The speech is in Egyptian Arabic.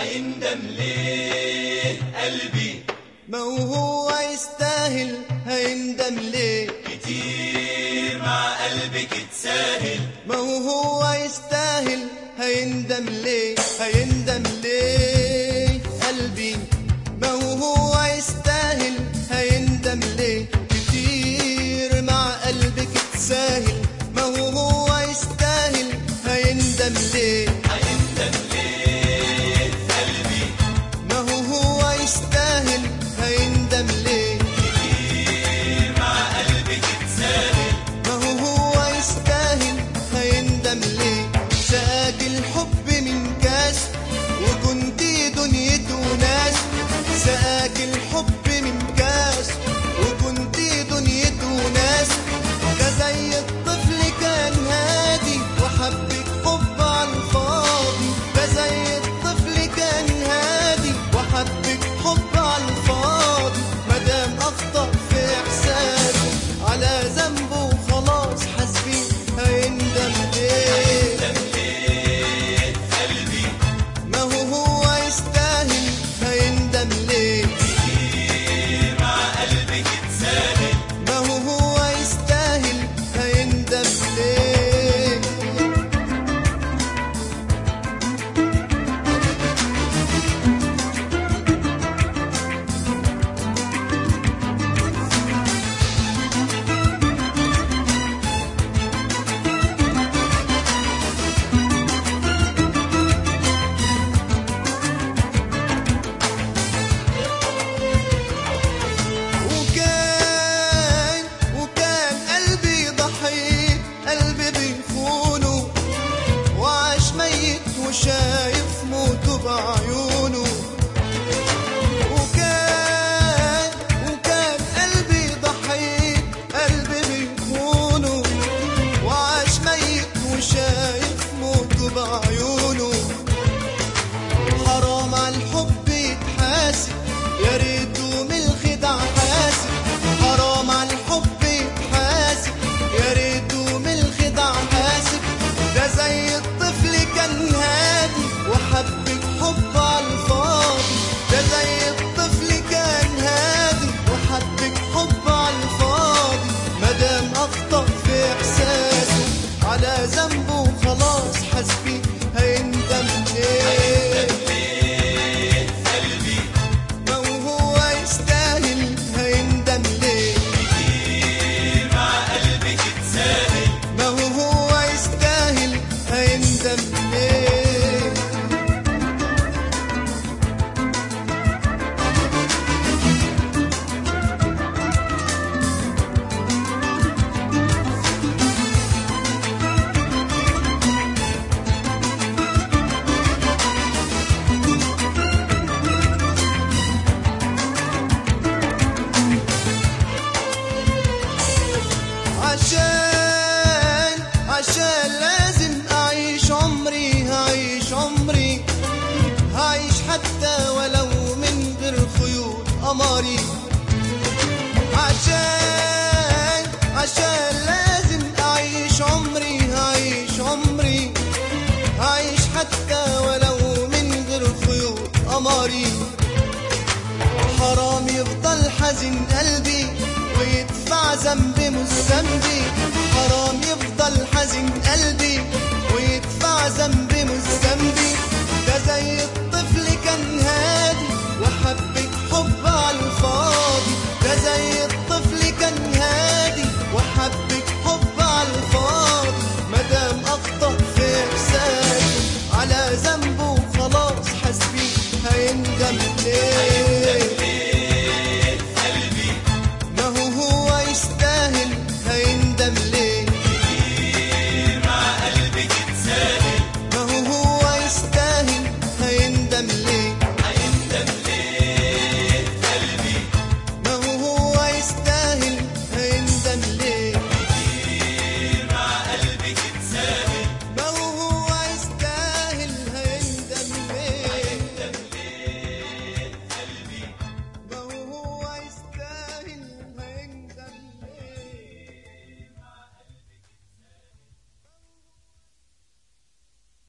هيندم ليه قلبي ما هو يستاهل هيندم ليه كتير مع قلبك تساهل ما هو يستاهل هيندم ليه هيندم ليه قلبي ما هو يستاهل هيندم ليه كتير مع قلبك تساهل ما هو يستاهل هيندم ليه هيندم ليه قلبي ما هو يستاهل هيندم ليه كتير مع قلبك تساهل ما هو يستاهل هيندم ليه ساق الحب من كاس وكنت دنيته ناس ساق الحب من كاس وكنت دنيته ناس ده زي الطفل كان هادي وحبك حب على الفاضي ده زي الطفل كان هادي وحبك حب على الفاضي مدام اخطأ في احساسه على ذنبه خلاص حاسبين هيندم ليه هيندم ليه قلبي ما هو هو يستاهل هيندم ليه كتير مع قلبك تساهل ما هو هو يستاهل هيندم ليه وكان وكان قلبي ضحيت قلبي بيخونه وعاش ميت وشايف موته بعيونه وكان وكان قلبي ضحيت قلبي بيخونه وعاش ميت وشايف موته بعيونه حرام على الحب يتحاسب يا ريته من الخدع حاسب حرام على الحب يتحاسب يا ريته من الخدع حاسب ده زي الطفل كان هادي وحبك حب على الفاضي ده زي الطفل كان هادي وحبك حب على الفاضي مدام اخطأ في احساسه على ذنبه خلاص حسبي هيندم ليه ليه قلبي ما هو يستاهل هيندم ليه كتير مع قلبك تساهل ما هو يستاهل هيندم ليه عشان عشان لازم أعيش عمري هعيش عمري هعيش حتى ولو من غير خيوط قمري عشان عشان لازم أعيش عمري هعيش عمري هعيش حتى ولو من غير خيوط قمري حرام يفضل حزين قلبي ويدفع ذنبي مش ذنبي حرام يفضل حزين قلبي ويدفع ذنبي مش ذنبي ده زي الطفل كان هادي وحبك حب على الفاضي ده زي الطفل كان هادي وحبك حب على الفاضي مدام اخطأ في احساسه على ذنبه خلاص حسبي هيندم ليه